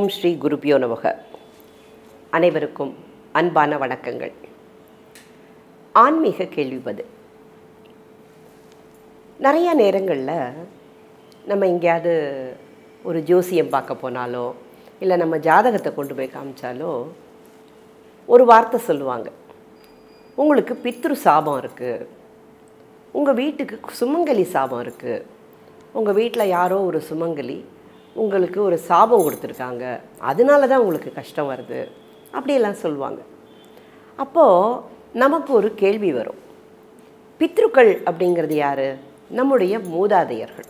ஓம் ஸ்ரீ குருபியோ நமக அனைவருக்கும் அன்பான வணக்கங்கள் ஆன்மீக கேள்விப்பது நிறைய நேரங்களில் நம்ம எங்கேயாவது ஒரு ஜோசியம் பார்க்க போனாலோ இல்லை நம்ம ஜாதகத்தை கொண்டு போய் காமிச்சாலோ ஒரு வார்த்தை சொல்லுவாங்க உங்களுக்கு பித்ரு சாபம் இருக்குது உங்கள் வீட்டுக்கு சுமங்கலி சாபம் இருக்குது உங்கள் வீட்டில் யாரோ ஒரு சுமங்கலி உங்களுக்கு ஒரு சாபம் கொடுத்துருக்காங்க அதனால தான் உங்களுக்கு கஷ்டம் வருது அப்படியெல்லாம் சொல்லுவாங்க அப்போது நமக்கு ஒரு கேள்வி வரும் பித்ருக்கள் அப்படிங்கிறது யார் நம்முடைய மூதாதையர்கள்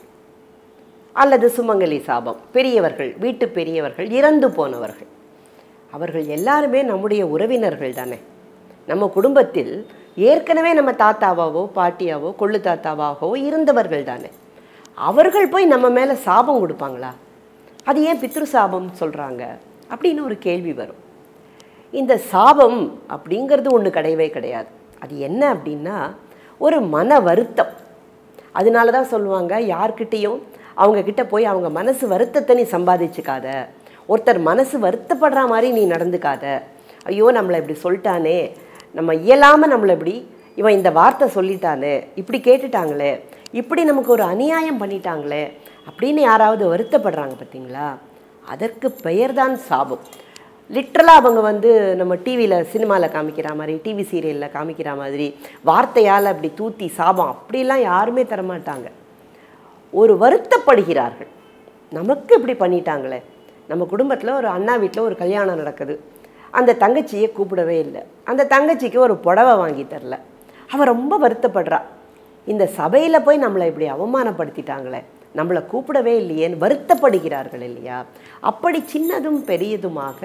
அல்லது சுமங்கலி சாபம் பெரியவர்கள் வீட்டு பெரியவர்கள் இறந்து போனவர்கள் அவர்கள் எல்லாருமே நம்முடைய உறவினர்கள் தானே நம்ம குடும்பத்தில் ஏற்கனவே நம்ம தாத்தாவாவோ பாட்டியாவோ கொள்ளு தாத்தாவாகவோ இருந்தவர்கள் தானே அவர்கள் போய் நம்ம மேலே சாபம் கொடுப்பாங்களா அது ஏன் பித்ரு சாபம் சொல்கிறாங்க அப்படின்னு ஒரு கேள்வி வரும் இந்த சாபம் அப்படிங்கிறது ஒன்று கிடையவே கிடையாது அது என்ன அப்படின்னா ஒரு மன வருத்தம் அதனால தான் சொல்லுவாங்க யார்கிட்டேயும் அவங்க கிட்ட போய் அவங்க மனசு வருத்தத்தை நீ சம்பாதிச்சுக்காத ஒருத்தர் மனசு வருத்தப்படுற மாதிரி நீ நடந்துக்காத ஐயோ நம்மளை இப்படி சொல்லிட்டானே நம்ம இயலாமல் நம்மளை இப்படி இவன் இந்த வார்த்தை சொல்லிட்டானே இப்படி கேட்டுட்டாங்களே இப்படி நமக்கு ஒரு அநியாயம் பண்ணிட்டாங்களே அப்படின்னு யாராவது வருத்தப்படுறாங்க பார்த்தீங்களா அதற்கு பெயர்தான் சாபம் லிட்ரலாக அவங்க வந்து நம்ம டிவியில் சினிமாவில் காமிக்கிற மாதிரி டிவி சீரியலில் காமிக்கிற மாதிரி வார்த்தையால் அப்படி தூத்தி சாபம் அப்படிலாம் யாருமே தரமாட்டாங்க ஒரு வருத்தப்படுகிறார்கள் நமக்கு இப்படி பண்ணிட்டாங்களே நம்ம குடும்பத்தில் ஒரு அண்ணா வீட்டில் ஒரு கல்யாணம் நடக்குது அந்த தங்கச்சியை கூப்பிடவே இல்லை அந்த தங்கச்சிக்கு ஒரு புடவை வாங்கி தரல அவள் ரொம்ப வருத்தப்படுறா இந்த சபையில் போய் நம்மளை இப்படி அவமானப்படுத்திட்டாங்களே நம்மளை கூப்பிடவே இல்லையேன்னு வருத்தப்படுகிறார்கள் இல்லையா அப்படி சின்னதும் பெரியதுமாக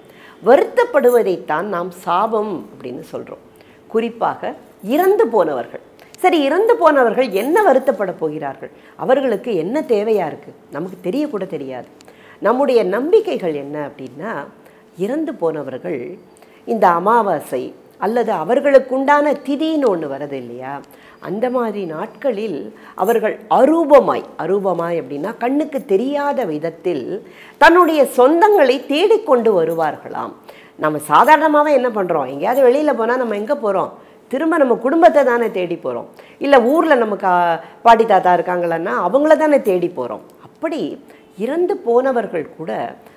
வருத்தப்படுவதைத்தான் நாம் சாபம் அப்படின்னு சொல்கிறோம் குறிப்பாக இறந்து போனவர்கள் சரி இறந்து போனவர்கள் என்ன வருத்தப்பட போகிறார்கள் அவர்களுக்கு என்ன தேவையாக இருக்குது நமக்கு தெரியக்கூட தெரியாது நம்முடைய நம்பிக்கைகள் என்ன அப்படின்னா இறந்து போனவர்கள் இந்த அமாவாசை அல்லது அவர்களுக்குண்டான திதின்னு ஒன்று வருது இல்லையா அந்த மாதிரி நாட்களில் அவர்கள் அரூபமாய் அரூபமாய் அப்படின்னா கண்ணுக்கு தெரியாத விதத்தில் தன்னுடைய சொந்தங்களை தேடிக்கொண்டு வருவார்களாம் நம்ம சாதாரணமாகவே என்ன பண்ணுறோம் எங்கேயாவது வெளியில் போனால் நம்ம எங்கே போகிறோம் திரும்ப நம்ம குடும்பத்தை தானே தேடி போகிறோம் இல்லை ஊரில் நமக்கு பாட்டி தாத்தா இருக்காங்களன்னா அவங்கள தானே தேடி போகிறோம் அப்படி இறந்து போனவர்கள் கூட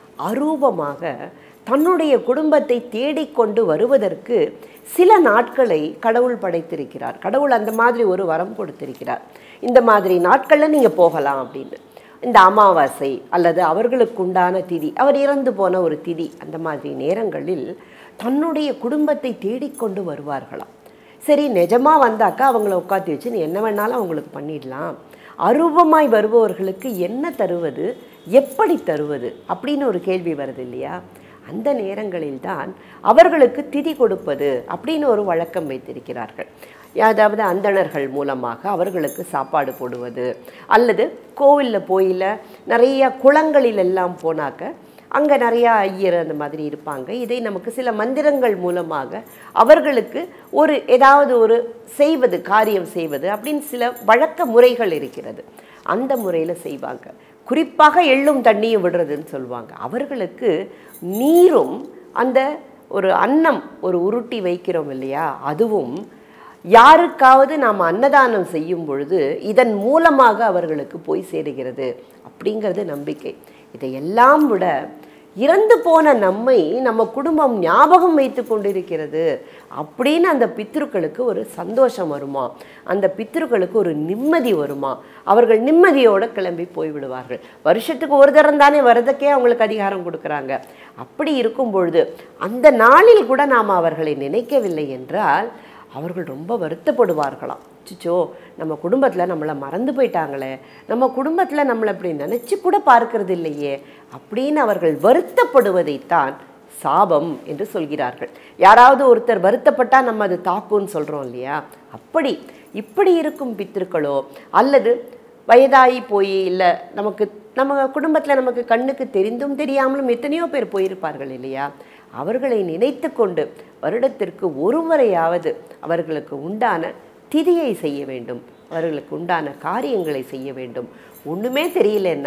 அரூபமாக தன்னுடைய குடும்பத்தை தேடிக்கொண்டு வருவதற்கு சில நாட்களை கடவுள் படைத்திருக்கிறார் கடவுள் அந்த மாதிரி ஒரு வரம் கொடுத்திருக்கிறார் இந்த மாதிரி நாட்களில் நீங்கள் போகலாம் அப்படின்னு இந்த அமாவாசை அல்லது அவர்களுக்குண்டான திதி அவர் இறந்து போன ஒரு திதி அந்த மாதிரி நேரங்களில் தன்னுடைய குடும்பத்தை தேடிக்கொண்டு வருவார்களாம் சரி நிஜமாக வந்தாக்கா அவங்கள உட்காத்தி வச்சு நீ என்ன வேணாலும் அவங்களுக்கு பண்ணிடலாம் அரூபமாய் வருபவர்களுக்கு என்ன தருவது எப்படி தருவது அப்படின்னு ஒரு கேள்வி வருது இல்லையா அந்த நேரங்களில் தான் அவர்களுக்கு திதி கொடுப்பது அப்படின்னு ஒரு வழக்கம் வைத்திருக்கிறார்கள் அதாவது அந்தணர்கள் மூலமாக அவர்களுக்கு சாப்பாடு போடுவது அல்லது கோவிலில் போயில நிறைய குளங்களில் எல்லாம் போனாக்க அங்கே நிறையா ஐயர் அந்த மாதிரி இருப்பாங்க இதை நமக்கு சில மந்திரங்கள் மூலமாக அவர்களுக்கு ஒரு ஏதாவது ஒரு செய்வது காரியம் செய்வது அப்படின்னு சில வழக்க முறைகள் இருக்கிறது அந்த முறையில் செய்வாங்க குறிப்பாக எள்ளும் தண்ணியும் விடுறதுன்னு சொல்லுவாங்க அவர்களுக்கு நீரும் அந்த ஒரு அன்னம் ஒரு உருட்டி வைக்கிறோம் இல்லையா அதுவும் யாருக்காவது நாம் அன்னதானம் செய்யும் பொழுது இதன் மூலமாக அவர்களுக்கு போய் சேருகிறது அப்படிங்கிறது நம்பிக்கை இதையெல்லாம் விட இறந்து போன நம்மை நம்ம குடும்பம் ஞாபகம் வைத்து கொண்டிருக்கிறது அப்படின்னு அந்த பித்ருக்களுக்கு ஒரு சந்தோஷம் வருமா அந்த பித்ருக்களுக்கு ஒரு நிம்மதி வருமா அவர்கள் நிம்மதியோடு கிளம்பி போய்விடுவார்கள் வருஷத்துக்கு ஒரு தரம் தானே வரதுக்கே அவங்களுக்கு அதிகாரம் கொடுக்குறாங்க அப்படி இருக்கும் பொழுது அந்த நாளில் கூட நாம் அவர்களை நினைக்கவில்லை என்றால் அவர்கள் ரொம்ப வருத்தப்படுவார்களாம் சிச்சோ நம்ம குடும்பத்தில் நம்மளை மறந்து போயிட்டாங்களே நம்ம குடும்பத்தில் நம்மளை அப்படி நினச்சி கூட பார்க்கறது இல்லையே அப்படின்னு அவர்கள் வருத்தப்படுவதைத்தான் சாபம் என்று சொல்கிறார்கள் யாராவது ஒருத்தர் வருத்தப்பட்டால் நம்ம அது தாக்குன்னு சொல்கிறோம் இல்லையா அப்படி இப்படி இருக்கும் பித்திருக்களோ அல்லது வயதாகி போய் இல்லை நமக்கு நம்ம குடும்பத்தில் நமக்கு கண்ணுக்கு தெரிந்தும் தெரியாமலும் எத்தனையோ பேர் போயிருப்பார்கள் இல்லையா அவர்களை நினைத்து கொண்டு வருடத்திற்கு ஒரு முறையாவது அவர்களுக்கு உண்டான திதியை செய்ய வேண்டும் அவர்களுக்கு உண்டான காரியங்களை செய்ய வேண்டும் ஒன்றுமே தெரியலன்னா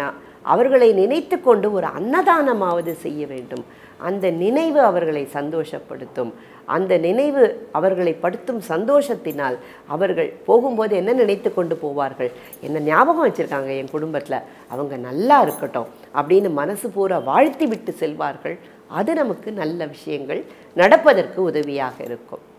அவர்களை நினைத்து கொண்டு ஒரு அன்னதானமாவது செய்ய வேண்டும் அந்த நினைவு அவர்களை சந்தோஷப்படுத்தும் அந்த நினைவு அவர்களை படுத்தும் சந்தோஷத்தினால் அவர்கள் போகும்போது என்ன நினைத்து கொண்டு போவார்கள் என்ன ஞாபகம் வச்சுருக்காங்க என் குடும்பத்தில் அவங்க நல்லா இருக்கட்டும் அப்படின்னு மனசு பூரா வாழ்த்தி விட்டு செல்வார்கள் அது நமக்கு நல்ல விஷயங்கள் நடப்பதற்கு உதவியாக இருக்கும்